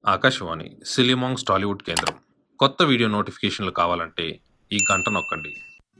ఆకాశవాణి సిలిమాంగ్స్ టాలీవుడ్ కేంద్రం కొత్త వీడియో నోటిఫికేషన్లు కావాలంటే ఈ గంట నొక్కండి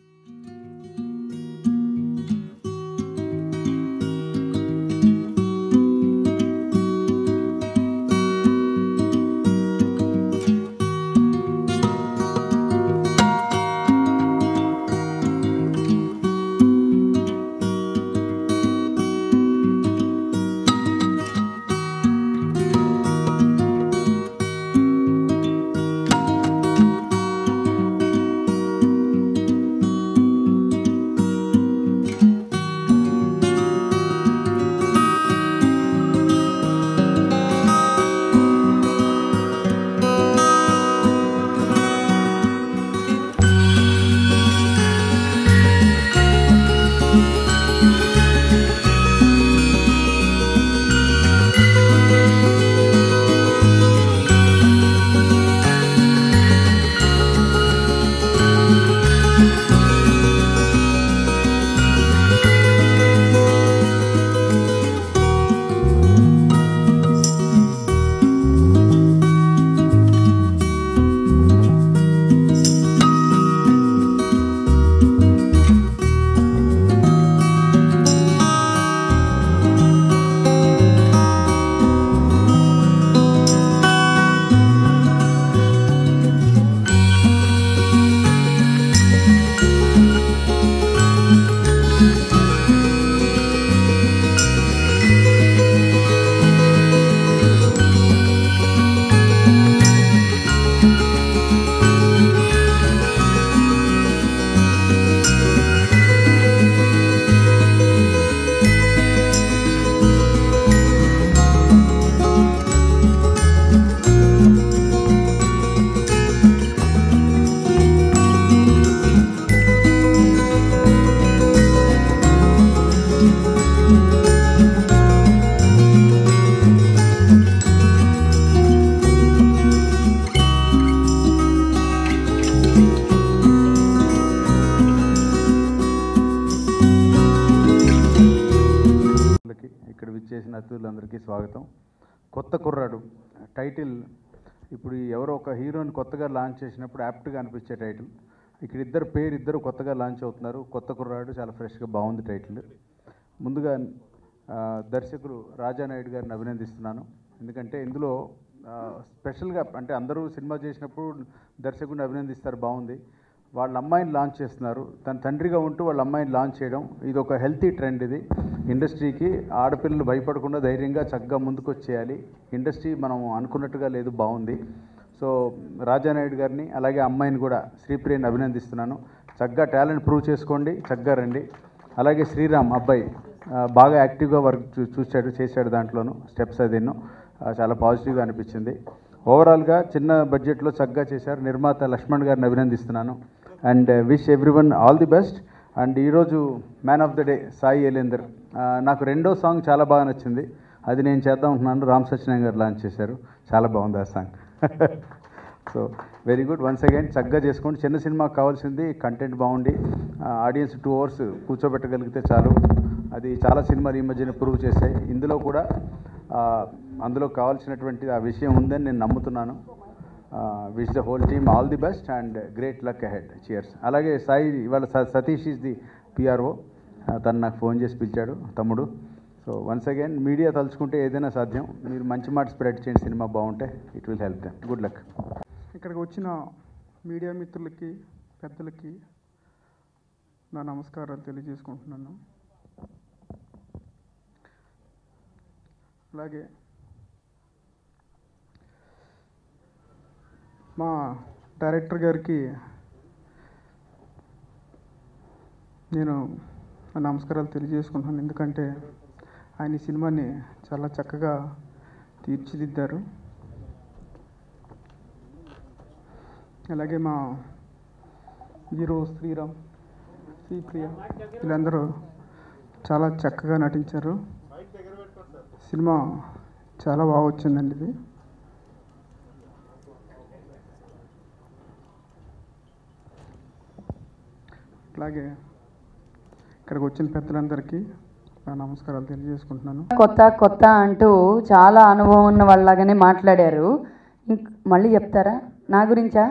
అందరికీ ఇక్కడ విచ్చేసిన అతిథులందరికీ స్వాగతం కొత్త కుర్రాడు టైటిల్ ఇప్పుడు ఈ ఎవరో ఒక హీరోని కొత్తగా లాంచ్ చేసినప్పుడు యాప్ట్గా అనిపించే టైటిల్ ఇక్కడ ఇద్దరు పేరు ఇద్దరు కొత్తగా లాంచ్ అవుతున్నారు కొత్త కుర్రాడు చాలా ఫ్రెష్గా బాగుంది టైటిల్ ముందుగా ఆ, దర్శకులు రాజానాయుడు గారిని అభినందిస్తున్నాను ఎందుకంటే ఇందులో ఆ, స్పెషల్గా అంటే అందరూ సినిమా చేసినప్పుడు దర్శకుడిని అభినందిస్తారు బాగుంది వాళ్ళ అమ్మాయిని లాంచ్ చేస్తున్నారు తన తండ్రిగా ఉంటూ వాళ్ళ అమ్మాయిని లాంచ్ చేయడం ఇది ఒక హెల్తీ ట్రెండ్ ఇది ఇండస్ట్రీకి ఆడపిల్లలు భయపడకుండా ధైర్యంగా చక్కగా ముందుకు వచ్చేయాలి ఇండస్ట్రీ మనం అనుకున్నట్టుగా లేదు బాగుంది సో రాజానాయుడు గారిని అలాగే అమ్మాయిని కూడా శ్రీప్రియని అభినందిస్తున్నాను చక్కగా టాలెంట్ ప్రూవ్ చేసుకోండి చక్కగా రండి అలాగే శ్రీరామ్ అబ్బాయి ఆ, బాగా యాక్టివ్గా వర్క్ చూ చూశాడు చేశాడు దాంట్లోనూ స్టెప్స్ అదిన్నో ఆ, చాలా పాజిటివ్గా అనిపించింది ఓవరాల్గా చిన్న బడ్జెట్లో చక్కగా చేశారు నిర్మాత లక్ష్మణ్ గారిని అభినందిస్తున్నాను and wish everyone all the best and ఈరోజు man of the day Sai Elender ఆ, నాకు రెండో సాంగ్ చాలా బాగా నచ్చింది అది నేను చేద్దాం అనుకున్నాను రామ్ సత్యనారాయణ గారు లాంచ్ చేశారు చాలా బాగుంది ఆ song so very good once again చక్కగా చేసుకోండి చిన్న సినిమాకి కావాల్సింది కంటెంట్ బాగుండి ఆడియన్స్ టూ అవర్స్ కూర్చోబెట్టగలిగితే చాలు అది చాలా సినిమాలు ఈ మధ్యన ప్రూవ్ చేశాయి ఇందులో కూడా ఆ, అందులో కావాల్సినటువంటి ఆ విషయం ఉందని నేను నమ్ముతున్నాను wish the whole team all the best and great luck ahead cheers అలాగే సాయి ఇవాళ స- సతీష్ ఈజ్ ది పిఆర్ఓ తను నాకు ఫోన్ చేసి పిలిచాడు తమ్ముడు సో వన్స్ అగైన్ మీడియా తలుచుకుంటే ఏదైనా సాధ్యం మీరు మంచి మాట స్ప్రెడ్ చేయండి సినిమా బాగుంటే it will help them good luck ఇక్కడికి వచ్చిన మీడియా మిత్రులకి పెద్దలకి నా నమస్కారాలు తెలియజేసుకుంటున్నాను అలాగే మా డైరెక్టర్ గారికి నేను నా నమస్కారాలు తెలియజేసుకుంటున్నాను ఎందుకంటే ఆయన ఈ సినిమాని చాలా చక్కగా తీర్చిదిద్దారు అలాగే మా హీరో శ్రీరామ్ శ్రీప్రియ వీళ్ళందరూ చాలా చక్కగా నటించారు సినిమా చాలా బాగా వచ్చిందండి ఇది అలాగే ఇక్కడికి వచ్చిన పెద్దలందరికీ నా నమస్కారాలు తెలియజేసుకుంటున్నాను కొత్త కొత్త అంటూ చాలా అనుభవం ఉన్న వాళ్ళలాగానే మాట్లాడారు ఇంక్ మళ్ళీ చెప్తారా నా గురించా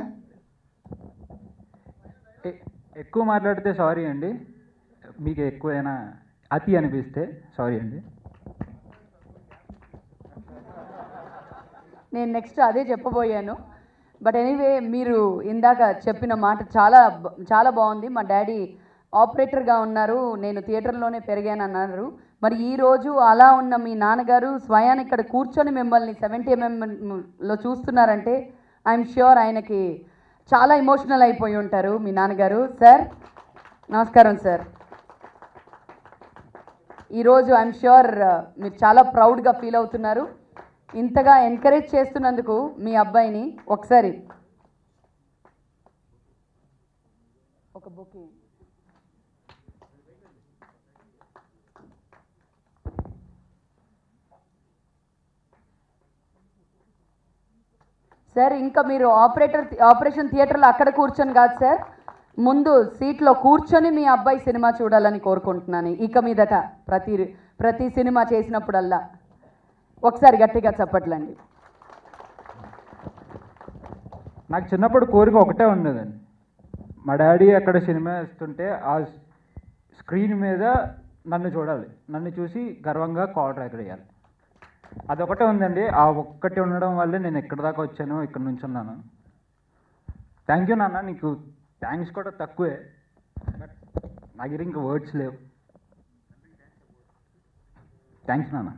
ఎ- ఎక్కువ మాట్లాడితే సారీ అండి మీకు ఎక్కువైనా అతి అనిపిస్తే సారీ అండి నేను నెక్స్ట్ అదే చెప్పబోయాను బట్ ఎనీవే మీరు ఇందాక చెప్పిన మాట చాలా బ- చాలా బాగుంది మా డాడీ ఆపరేటర్గా ఉన్నారు నేను థియేటర్లోనే పెరిగాను అన్నారు మరి ఈ రోజు అలా ఉన్న మీ నాన్నగారు స్వయాన్ని ఇక్కడ కూర్చొని మిమ్మల్ని సెవెంటీ ఎంఎంలో చూస్తున్నారంటే ఐఎమ్ ష్యూర్ ఆయనకి చాలా ఎమోషనల్ అయిపోయి ఉంటారు మీ నాన్నగారు సార్ నమస్కారం సార్ ఈరోజు ఐఎమ్ ష్యూర్ మీరు చాలా ప్రౌడ్గా ఫీల్ అవుతున్నారు ఇంతగా ఎంకరేజ్ చేస్తున్నందుకు మీ అబ్బాయిని ఒకసారి ఒక బుక్ సార్ ఇంకా మీరు ఆపరేటర్ ఆపరేషన్ థియేటర్లో అక్కడ కూర్చొని కాదు సార్ ముందు సీట్లో కూర్చొని మీ అబ్బాయి సినిమా చూడాలని కోరుకుంటున్నాను ఇక మీదట ప్రతి ప్రతి సినిమా చేసినప్పుడల్లా ఒకసారి గట్టిగా చెప్పట్లండి నాకు చిన్నప్పుడు కోరిక ఒకటే ఉండేదండి మా డాడీ అక్కడ సినిమా వేస్తుంటే ఆ స్క్రీన్ మీద నన్ను చూడాలి నన్ను చూసి గర్వంగా కాల్ ఎక్కడ వేయాలి అదొకటే ఉందండి ఆ ఒక్కటి ఉండడం వల్లే నేను ఎక్కడి దాకా వచ్చాను ఇక్కడ నుంచి ఉన్నాను థ్యాంక్ యూ నాన్న నీకు థ్యాంక్స్ కూడా తక్కువే బట్ నా దగ్గర ఇంకా వర్డ్స్ లేవు థ్యాంక్స్ నాన్న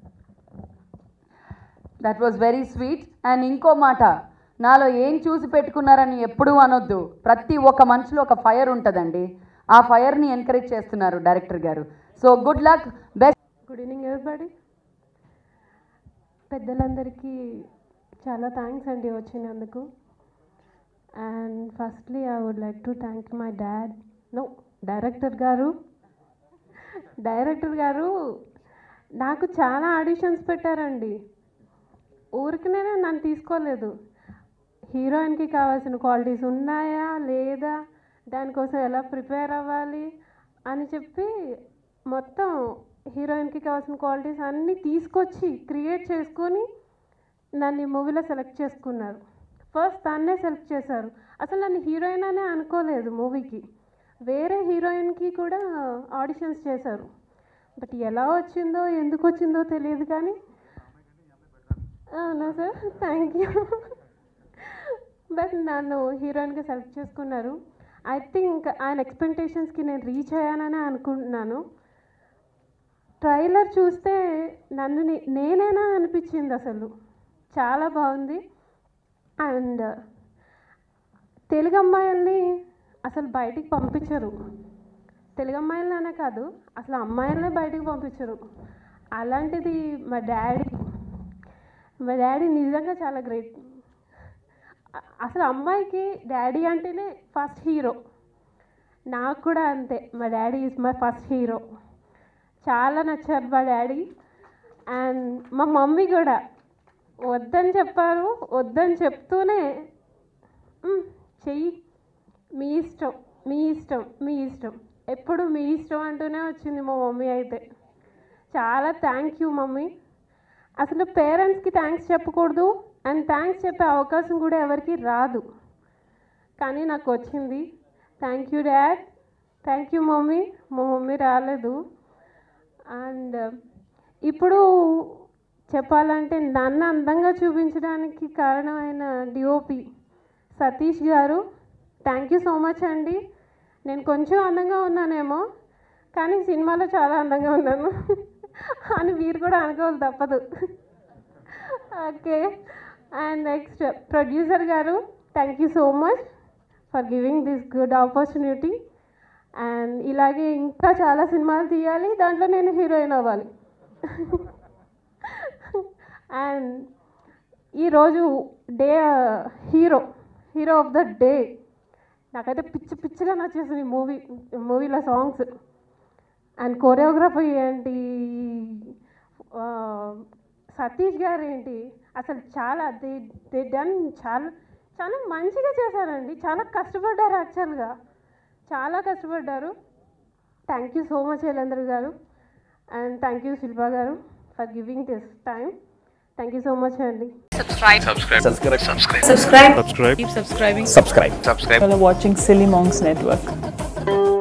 that was very sweet and ఇంకో మాట నాలో ఏం చూసి పెట్టుకున్నారని ఎప్పుడూ అనొద్దు ప్రతి ఒక్క మనిషిలో ఒక ఫైర్ ఉంటుందండి ఆ ఫైర్ని ఎంకరేజ్ చేస్తున్నారు డైరెక్టర్ గారు so good luck best good evening everybody పెద్దలందరికీ చాలా థ్యాంక్స్ అండి వచ్చినందుకు and firstly I would like to thank my dad no director గారు డైరెక్టర్ గారు నాకు చాలా ఆడిషన్స్ పెట్టారండి ఊరికనే నన్ను తీసుకోలేదు హీరోయిన్కి కావాల్సిన క్వాలిటీస్ ఉన్నాయా లేదా దానికోసం ఎలా ప్రిపేర్ అవ్వాలి అని చెప్పి మొత్తం హీరోయిన్కి కావాల్సిన క్వాలిటీస్ అన్నీ తీసుకొచ్చి క్రియేట్ చేసుకొని నన్ను ఈ మూవీలో సెలెక్ట్ చేసుకున్నారు ఫస్ట్ తన్నే సెలెక్ట్ చేశారు అసలు నన్ను హీరోయిన్ అనే అనుకోలేదు మూవీకి వేరే హీరోయిన్కి కూడా ఆడిషన్స్ చేశారు బట్ ఎలా వచ్చిందో ఎందుకు వచ్చిందో తెలియదు కానీ అవునా సార్ థ్యాంక్ యూ బట్ నన్ను హీరోయిన్గా సెలెక్ట్ చేసుకున్నారు ఐ థింక్ ఆయన ఎక్స్పెక్టేషన్స్కి నేను రీచ్ అయ్యానని అనుకుంటున్నాను ట్రైలర్ చూస్తే నన్ను నే- నేనేనా అనిపించింది అసలు చాలా బాగుంది అండ్ తెలుగు అమ్మాయిల్ని అసలు బయటికి పంపించరు తెలుగు అమ్మాయిలనే కాదు అసలు అమ్మాయిలనే బయటికి పంపించరు అలాంటిది మా డాడీ మా డాడీ నిజంగా చాలా గ్రేట్ అ- అసలు అమ్మాయికి డాడీ అంటేనే ఫస్ట్ హీరో నాకు కూడా అంతే మా daddy is my first hero చాలా నచ్చారు మా డాడీ అండ్ మా మమ్మీ కూడా వద్దని చెప్పారు వద్దని చెప్తూనే "మ్, చెయ్యి మీ ఇష్టం మీ ఇష్టం మీ ఇష్టం ఎప్పుడు మీ ఇష్టం అంటూనే వచ్చింది మా మమ్మీ అయితే చాలా థ్యాంక్ యూ మమ్మీ అసలు పేరెంట్స్కి థ్యాంక్స్ చెప్పకూడదు అండ్ థ్యాంక్స్ చెప్పే అవకాశం కూడా ఎవరికి రాదు కానీ నాకు వచ్చింది thank you dad thank you mummy మా మమ్మీ రాలేదు అండ్ ఇప్పుడు చెప్పాలంటే నన్ను అందంగా చూపించడానికి కారణమైన డిఓపి సతీష్ గారు థ్యాంక్ యూ సో మచ్ అండి నేను కొంచెం అందంగా ఉన్నానేమో కానీ సినిమాలో చాలా అందంగా ఉన్నాను అని మీరు కూడా అనుకోవాలి తప్పదు ఓకే అండ్ నెక్స్ట్ ప్రొడ్యూసర్ గారు thank you so much for giving this good opportunity and ఇలాగే ఇంకా చాలా సినిమాలు తీయాలి దాంట్లో నేను హీరోయిన్ అవ్వాలి అండ్ ఈరోజు day hero hero of the day నాకైతే పిచ్చి పిచ్చిగా నచ్చేసింది మూవీ మూవీలో సాంగ్స్ అండ్ కొరియోగ్రఫీ ఏంటి ఆ, సతీష్ గారు ఏంటి అసలు చాలా దే దే డన్ చాలా చాలా మంచిగా చేశారండి చాలా కష్టపడ్డారు యాక్చువల్గా చాలా కష్టపడ్డారు థ్యాంక్ యూ సో మచ్ వీళ్ళందరూ గారు అండ్ థ్యాంక్ యూ శిల్పా గారు for giving this time thank you so much అండి Subscribe. Keep subscribing. subscribe You're watching Silly Monks Network.